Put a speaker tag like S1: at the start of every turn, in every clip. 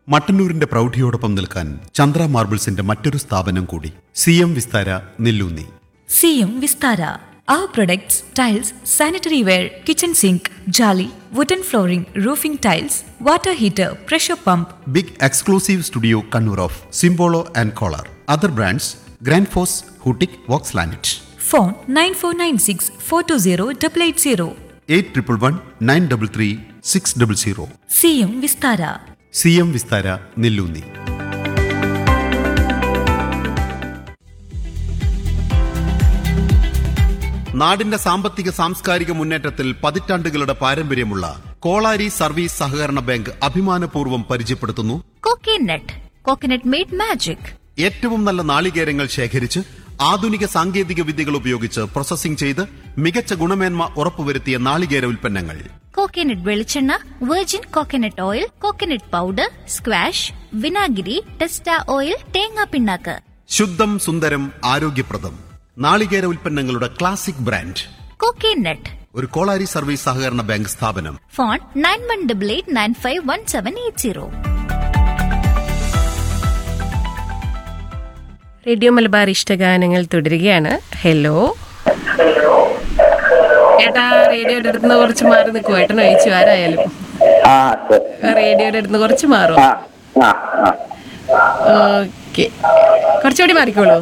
S1: മട്ടന്നൂരിന്റെ പ്രൗഢിയോടൊപ്പം നിൽക്കാൻ ചന്ദ്ര മാർബിൾസിന്റെ മറ്റൊരു സ്ഥാപനം കൂടി സി എം വിസ്താര നെല്ലൂന്നി
S2: സിയും Vistara Our products, tiles, sanitary ware, kitchen sink, jolly, wooden flooring, roofing tiles, water heater, pressure pump,
S1: big exclusive studio Kannur of Simpolo and Kohler other brands Grundfos ഹൂട്ടിക് Vox ലാനറ്റ്
S2: phone 9496 420 880.
S1: Eight triple one nine double three six double zero
S2: സിയും Vistara
S1: C M Vistara Nelloonni നാടിന്റെ സാമ്പത്തിക സാംസ്കാരിക മുന്നേറ്റത്തിൽ പതിറ്റാണ്ടുകളുടെ പാരമ്പര്യമുള്ള Kolari service സഹകരണ ബാങ്ക് അഭിമാനപൂർവ്വം പരിചയപ്പെടുത്തുന്നു
S3: Coconut. Coconut made magic.
S1: ഏറ്റവും നല്ല നാളികേരങ്ങൾ ശേഖരിച്ച് ആധുനിക സാങ്കേതിക വിദ്യകൾ ഉപയോഗിച്ച് പ്രോസസ്സിംഗ് ചെയ്ത് മികച്ച ഗുണമേന്മ ഉറപ്പുവരുത്തിയ നാളികേര ഉൽപ്പന്നങ്ങൾ
S3: കോക്കനട്ട് വെളിച്ചെണ്ണ virgin coconut oil coconut powder squash വിനാഗിരി ടെസ്റ്റ ഓയിൽ തേങ്ങാ പിണ്ണാക്ക്
S1: ശുദ്ധം സുന്ദരം ആരോഗ്യപ്രദം നാളികേര ഉൽപ്പന്നങ്ങളുടെ ക്ലാസിക് ബ്രാൻഡ്
S3: കോക്കനട്ട്
S1: ഒരു കോളാരി സർവീസ് സഹകരണ ബാങ്ക് സ്ഥാപനം
S3: phone nine one double eight nine five one seven eight zero
S4: radio Malabar ഇഷ്ടഗാനങ്ങൾ തുടരുകയാണ് ഹലോ ഏട്ടാ റേഡിയോയുടെ അടുത്ത് നിന്ന് കുറച്ച് മാറി നിൽക്കും ഏട്ടൻ അയച്ചു ആരായാലും
S5: ആ സർ.
S4: റേഡിയോയുടെ അടുത്ത് നിന്ന് കുറച്ച് മാറും
S5: ആ ആ ആ
S4: ഓക്കെ കുറച്ചുകൂടി മാറിക്കോളൂ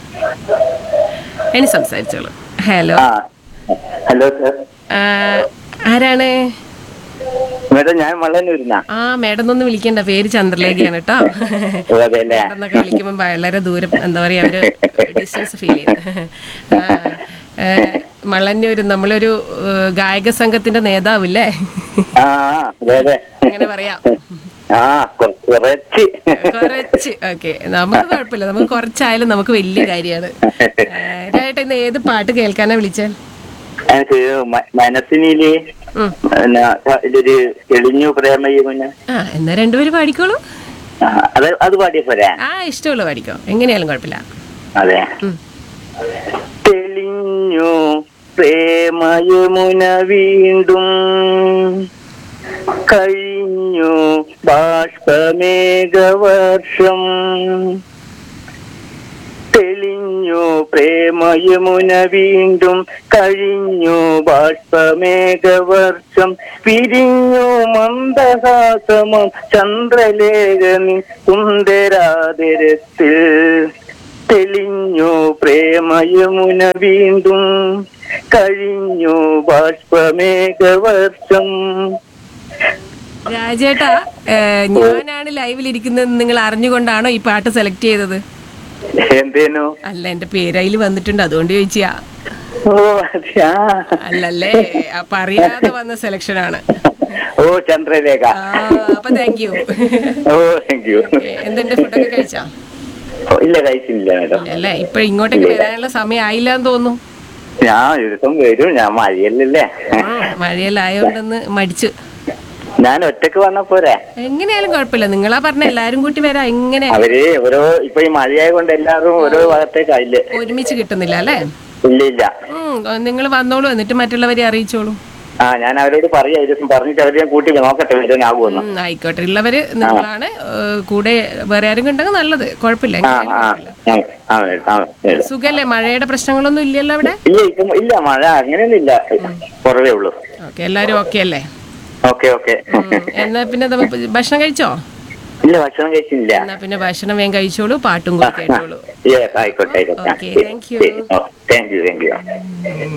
S4: ഇനി സംസാരിച്ചോളൂ ഹലോ
S5: ആ ഹലോ സർ
S4: ആ, ആരാണ്
S5: മേഡം ഞാൻ മള്ളന്നൂരിനാ
S4: ആ മേഡം ഒന്നും വിളിക്കണ്ട പേര് ചന്ദ്രലേഖയാണ് കേട്ടോ
S5: ഓ, അതെല്ലേ
S4: മേഡം എന്നൊക്കെ വിളിക്കുമ്പോൾ വളരെ ദൂരം എന്താ പറയാ ഒരു ഡിസ്റ്റൻസ് ഫീൽ ചെയ്യുന്നു ആ, ഏ, മള്ളന്നൂര് നമ്മളൊരു ഏ, ഗായക സംഘത്തിന്റെ നേതാവില്ലേ
S5: ആ ആ, അതെ അതെ
S4: അങ്ങനെ പറയാം
S5: ആ കൊ- കുറച്ച്
S4: കുറച്ച് ഓക്കെ നമുക്ക് കുഴപ്പമില്ല നമുക്ക് കുറച്ചായാലും നമുക്ക് വലിയ കാര്യമാണ് ഏട്ടാ ഇന്ന് ഏത് പാട്ട് കേൾക്കാനാ വിളിച്ചാൽ
S5: എനിക്ക് മ- മനസ്സിനില്
S4: ഉം.
S5: പിന്നെ ഇതൊരു തെളിഞ്ഞു പ്രേമയുമുന്ന
S4: ആ എന്നാ രണ്ടുപേരും പാടിക്കോളൂ
S5: അത് അത് പാടിയ പോരാ
S4: ആ ഇഷ്ടമുള്ള പാടിക്കോ എങ്ങനെയാലും കുഴപ്പമില്ല
S5: അതെ
S4: ഉം.
S5: തെളിഞ്ഞു പ്രേമയമുന വീണ്ടും കഴിഞ്ഞു ബാഷ്പമേഘവർഷം തെളിഞ്ഞു പ്രേമയമുന വീണ്ടും കഴിഞ്ഞു ബാഷ്പമേഘവർഷം പിരിഞ്ഞു മന്ദഹാസമം ചന്ദ്രലേഖനി സുന്ദരാതിരത്തിൽ തെളിഞ്ഞു പ്രേമയമുന വീണ്ടും കഴിഞ്ഞു ബാഷ്പമേഘവർഷം
S4: രാജേട്ടാ ഏ, ഞാനാണ് ലൈവിൽ ഇരിക്കുന്നത് നിങ്ങൾ അറിഞ്ഞുകൊണ്ടാണോ ഈ പാട്ട് സെലക്ട് ചെയ്തത്
S5: എന്തേനു
S4: അല്ല എന്റെ പേര് അതിൽ വന്നിട്ടുണ്ട് അതുകൊണ്ട് ചോദിച്ചാ
S5: ഓ അതെയാ
S4: അല്ലല്ലേ അപ്പൊ അറിയാതെ വന്ന സെലക്ഷൻ ആണ്
S5: ഓ ചന്ദ്രലേഖ
S4: ആ അപ്പൊ താങ്ക് യു
S5: ഓ താങ്ക് യു
S4: എന്തെന്റെ ഫുഡൊക്കെ കഴിച്ചാ
S5: ഇല്ല കഴിച്ചില്ല മേഡം
S4: അല്ലേ ഇപ്പൊ ഇങ്ങോട്ടേക്ക് വരാനുള്ള സമയം ആയില്ല എന്ന് തോന്നുന്നു
S5: ഞാൻ ഒരു ദിവസം വരും ഞാൻ മഴയല്ലല്ലേ
S4: ആ, മഴയെല്ലാം ആയോണ്ടെന്ന് മടിച്ചു
S5: ഞാൻ ഒറ്റക്ക് വന്ന പോരെ
S4: എങ്ങനെയാലും കുഴപ്പമില്ല നിങ്ങളാ പറഞ്ഞ എല്ലാരും കൂട്ടി വരാം എങ്ങനെ
S5: അവര് ഓരോ ഇപ്പൊ ഈ മഴയായ കൊണ്ട് എല്ലാവരും ഓരോ ഭാഗത്തേക്കായില്ലേ
S4: ഒരുമിച്ച് കിട്ടുന്നില്ല അല്ലേ
S5: ഇല്ല ഇല്ല
S4: നിങ്ങൾ വന്നോളൂ എന്നിട്ട് മറ്റുള്ളവരെ അറിയിച്ചോളൂ
S5: ആ ഞാൻ അവരോട് പറയാം ഒരു ദിവസം പറഞ്ഞിട്ട് അവര് ഞാൻ കൂട്ടി നോക്കട്ടെ വരാനാകുമെന്ന്
S4: ഉം, ആയിക്കോട്ടെ ഉള്ളവര് നിങ്ങളാണ് ഏഹ്, കൂടെ വേറെ ആരും ഉണ്ടെങ്കിൽ നല്ലത് കുഴപ്പമില്ല
S5: ആ
S4: എങ്ങനെയാലും
S5: ആ
S4: കുഴപ്പമില്ല.
S5: ആ, ആ മേഡം, ആ മേഡം.
S4: സുഖല്ലേ മഴയുടെ പ്രശ്നങ്ങളൊന്നും ഇല്ലല്ലോ അവിടെ
S5: ഇല്ല ഇപ്പം ഇല്ല മഴ അങ്ങനെയൊന്നും ഇല്ല കുറവേ ഉള്ളൂ
S4: ഓക്കെ എല്ലാരും ഓക്കെ അല്ലേ
S5: ഓക്കെ ഓക്കെ
S4: ഉം, എന്നാ പിന്നെ നമുക്ക് ഭക്ഷണം കഴിച്ചോ
S5: ഇല്ല ഭക്ഷണം കഴിച്ചില്ല
S4: എന്നാ പിന്നെ ഭക്ഷണം വേഗം കഴിച്ചോളൂ പാട്ടും കൂടി കേട്ടോളൂ
S5: യെസ് ആയിക്കോട്ടെ ആയിക്കോട്ടെ
S4: Okay, thank you.
S5: Thank you thank U